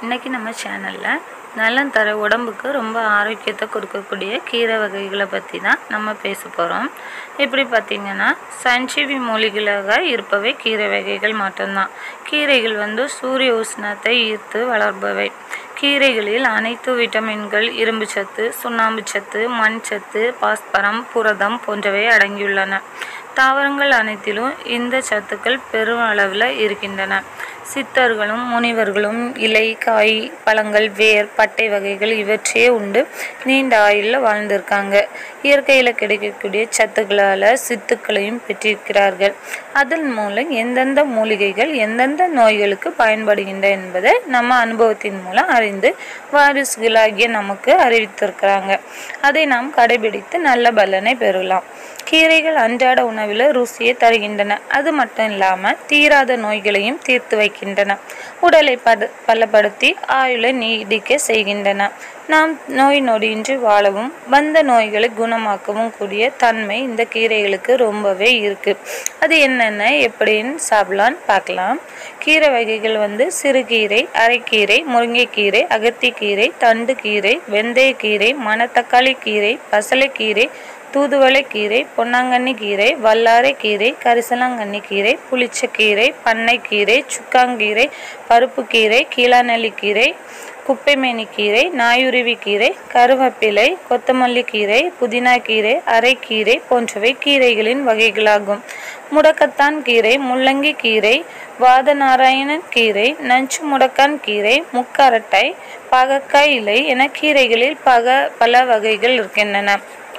இன்றைக்கி நம்ம சேனலில் நலம் தர உடம்புக்கு ரொம்ப ஆரோக்கியத்தை கொடுக்கக்கூடிய கீரை வகைகளை பற்றி தான் நம்ம பேச போகிறோம் இப்படி பார்த்திங்கன்னா சஞ்சீவி மூலிகளாக இருப்பவை கீரை வகைகள் மட்டும்தான் கீரைகள் வந்து சூரிய உஷ்ணத்தை ஈர்த்து வளர்பவை கீரைகளில் அனைத்து விட்டமின்கள் இரும்பு சத்து சுண்ணாம்பு சத்து மண் சத்து பாஸ்பரம் புரதம் போன்றவை அடங்கியுள்ளன தாவரங்கள் அனைத்திலும் இந்த சத்துக்கள் பெரும் அளவில் இருக்கின்றன சித்தர்களும் முனிவர்களும் இலை காய் பழங்கள் வேர் பட்டை வகைகள் இவற்றையே உண்டு நீண்ட ஆயுளில் வாழ்ந்திருக்காங்க இயற்கையில் கிடைக்கக்கூடிய சத்துக்களால் சித்துக்களையும் பெற்றிருக்கிறார்கள் அதன் மூலம் எந்தெந்த மூலிகைகள் எந்தெந்த நோய்களுக்கு பயன்படுகின்றன என்பதை நம்ம அனுபவத்தின் மூலம் அறிந்து வாரிசுகளாகிய நமக்கு அறிவித்திருக்கிறாங்க அதை நாம் கடைபிடித்து நல்ல பலனை பெறலாம் கீரைகள் அன்றாட உணவில் ருசியை தருகின்றன அது மட்டும் இல்லாமல் தீராத நோய்களையும் தீர்த்து வைக்கின்றன உடலை பத பலப்படுத்தி ஆயுளை நீடிக்க செய்கின்றன நாம் நோய் நொடியின்றி வாழவும் வந்த நோய்களை குணமாக்கவும் கூடிய தன்மை இந்த கீரைகளுக்கு ரொம்பவே இருக்குது அது என்னென்ன எப்படின்னு சாப்பிடலான்னு பார்க்கலாம் கீரை வகைகள் வந்து சிறுகீரை அரைக்கீரை முருங்கைக்கீரை அகத்திக்கீரை தண்டுக்கீரை வெந்தயக்கீரை மணத்தக்காளி கீரை பசலைக்கீரை தூதுவளை கீரை பொன்னாங்கண்ணி கீரை வல்லாரை கீரை கரிசலாங்கண்ணி கீரை புளிச்சக்கீரை பண்ணைக்கீரை சுக்காங்கீரை பருப்புக்கீரை கீழாநெல்லி கீரை குப்பைமேனி கீரை நாயுருவி கீரை கருவேப்பிலை கொத்தமல்லி கீரை புதினா கீரை அரைக்கீரை போன்றவை கீரைகளின் வகைகளாகும் முடக்கத்தான் கீரை முள்ளங்கி கீரை வாதநாராயணன் கீரை நஞ்சு முடக்கான் கீரை முக்கரட்டை பாகக்காய் இலை என கீரைகளில் பக பல வகைகள் இருக்கின்றன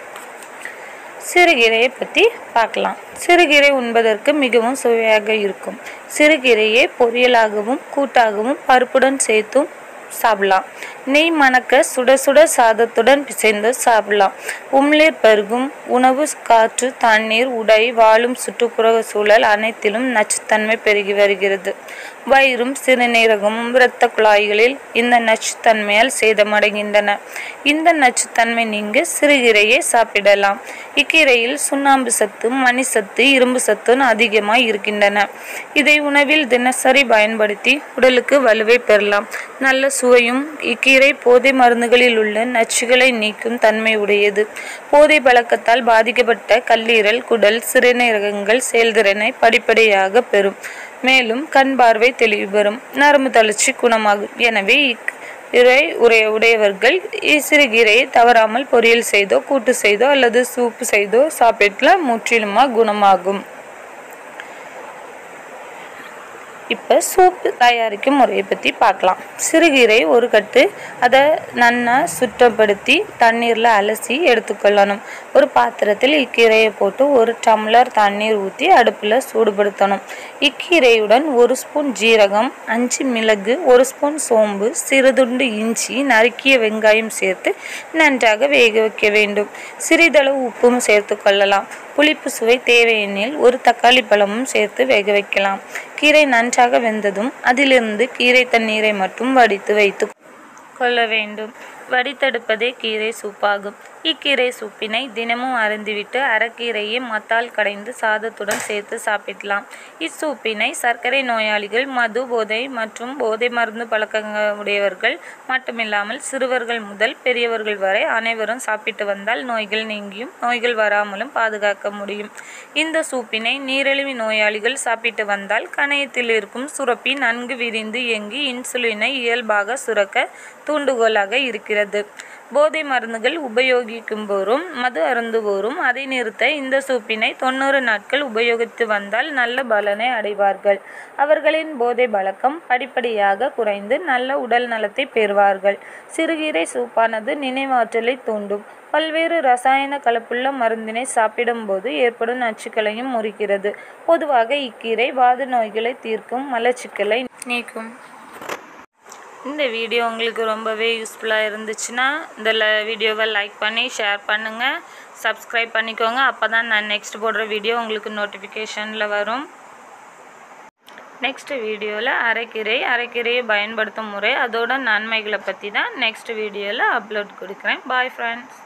சிறுகீரையை பற்றி பார்க்கலாம் சிறுகீரை உண்பதற்கு மிகவும் சுவையாக இருக்கும் சிறுகீரையை பொரியலாகவும் கூட்டாகவும் பருப்புடன் சேர்த்தும் சாப்பிடலாம் நெய் மணக்க சுட சுட சாதத்துடன் பிசைந்து சாப்பிடலாம் உம்ளீர் பருகும் உணவு காற்று தண்ணீர் உடை வாழும் சுற்றுப்புற சூழல் அனைத்திலும் நச்சுத்தன்மை பெருகி வருகிறது வயிறும் சிறுநீரகமும் இரத்த குழாய்களில் இந்த நச்சுத்தன்மையால் சேதமடைகின்றன இந்த நச்சுத்தன்மை நீங்க சிறுகீரையை சாப்பிடலாம் இக்கீரையில் சுண்ணாம்பு சத்து மணி சத்து இரும்பு சத்துன்னு அதிகமாக இருக்கின்றன இதை உணவில் தினசரி பயன்படுத்தி உடலுக்கு வலுவை பெறலாம் நல்ல சுவையும் இக்கீரை போதை மருந்துகளில் உள்ள நச்சுகளை நீக்கும் தன்மை உடையது போதை பழக்கத்தால் பாதிக்கப்பட்ட கல்லீரல் குடல் சிறுநீரகங்கள் செயல்திறனை படிப்படியாக பெறும் மேலும் கண் பார்வை தெளிவு பெறும் நரம்பு தளர்ச்சி குணமாகும் எனவே இக் இறை உடைய உடையவர்கள் சிறுகீரையை தவறாமல் பொரியல் செய்தோ கூட்டு செய்தோ அல்லது சூப்பு செய்தோ சாப்பிட்டா முற்றிலுமாக குணமாகும் இப்போ சூப்பு தயாரிக்கும் முறையை பற்றி பார்க்கலாம் சிறுகீரை ஒரு கட்டு அதை நன்னா சுத்தப்படுத்தி தண்ணீரில் அலசி எடுத்துக்கொள்ளணும் ஒரு பாத்திரத்தில் இக்கீரையை போட்டு ஒரு டம்ளர் தண்ணீர் ஊற்றி அடுப்பில் சூடுபடுத்தணும் இக்கீரையுடன் ஒரு ஸ்பூன் ஜீரகம் அஞ்சு மிளகு ஒரு ஸ்பூன் சோம்பு சிறுதுண்டு இஞ்சி நறுக்கிய வெங்காயம் சேர்த்து நன்றாக வேக வைக்க வேண்டும் சிறிதளவு உப்பும் சேர்த்து கொள்ளலாம் புளிப்பு சுவை தேவையெனில் ஒரு தக்காளி பழமும் சேர்த்து வேக வைக்கலாம் கீரை நன்றாக வெந்ததும் அதிலிருந்து கீரை தண்ணீரை மட்டும் வடித்து வைத்து கொள்ள வேண்டும் வடித்தெடுப்பதே கீரை சூப்பாகும் இக்கீரை சூப்பினை தினமும் அருந்திவிட்டு அரைக்கீரையை மத்தால் கடைந்து சாதத்துடன் சேர்த்து சாப்பிடலாம் இச்சூப்பினை சர்க்கரை நோயாளிகள் மது போதை மற்றும் போதை மருந்து பழக்க உடையவர்கள் மட்டுமில்லாமல் சிறுவர்கள் முதல் பெரியவர்கள் வரை அனைவரும் சாப்பிட்டு வந்தால் நோய்கள் நீங்கியும் நோய்கள் வராமலும் பாதுகாக்க முடியும் இந்த சூப்பினை நீரிழிவு நோயாளிகள் சாப்பிட்டு வந்தால் கணையத்தில் இருக்கும் சுரப்பி நன்கு விரிந்து இயங்கி இன்சுலினை இயல்பாக சுரக்க தூண்டுகோலாக இருக்கிறது போதை மருந்துகள் உபயோகிக்கும் போரும் மது அருந்துவோரும் அதை நிறுத்த இந்த சூப்பினை தொண்ணூறு நாட்கள் உபயோகித்து வந்தால் நல்ல பலனை அடைவார்கள் அவர்களின் போதை பழக்கம் படிப்படியாக குறைந்து நல்ல உடல் நலத்தை பெறுவார்கள் சிறுகீரை சூப்பானது நினைவாற்றலை தூண்டும் பல்வேறு ரசாயன கலப்புள்ள மருந்தினை சாப்பிடும்போது ஏற்படும் நச்சுக்களையும் முறிக்கிறது பொதுவாக இக்கீரை வாத நோய்களை தீர்க்கும் மலச்சிக்கலை நீக்கும் இந்த வீடியோ உங்களுக்கு ரொம்பவே யூஸ்ஃபுல்லாக இருந்துச்சுன்னா இந்த வீடியோவை லைக் பண்ணி ஷேர் பண்ணுங்கள் சப்ஸ்கிரைப் பண்ணிக்கோங்க அப்போ தான் நான் நெக்ஸ்ட் போடுற வீடியோ உங்களுக்கு நோட்டிஃபிகேஷனில் வரும் நெக்ஸ்ட் வீடியோவில் அரைக்கீரை அரைக்கீரையை பயன்படுத்தும் முறை அதோட நன்மைகளை பற்றி தான் நெக்ஸ்ட் வீடியோவில் அப்லோட் கொடுக்குறேன் பாய் ஃப்ரெண்ட்ஸ்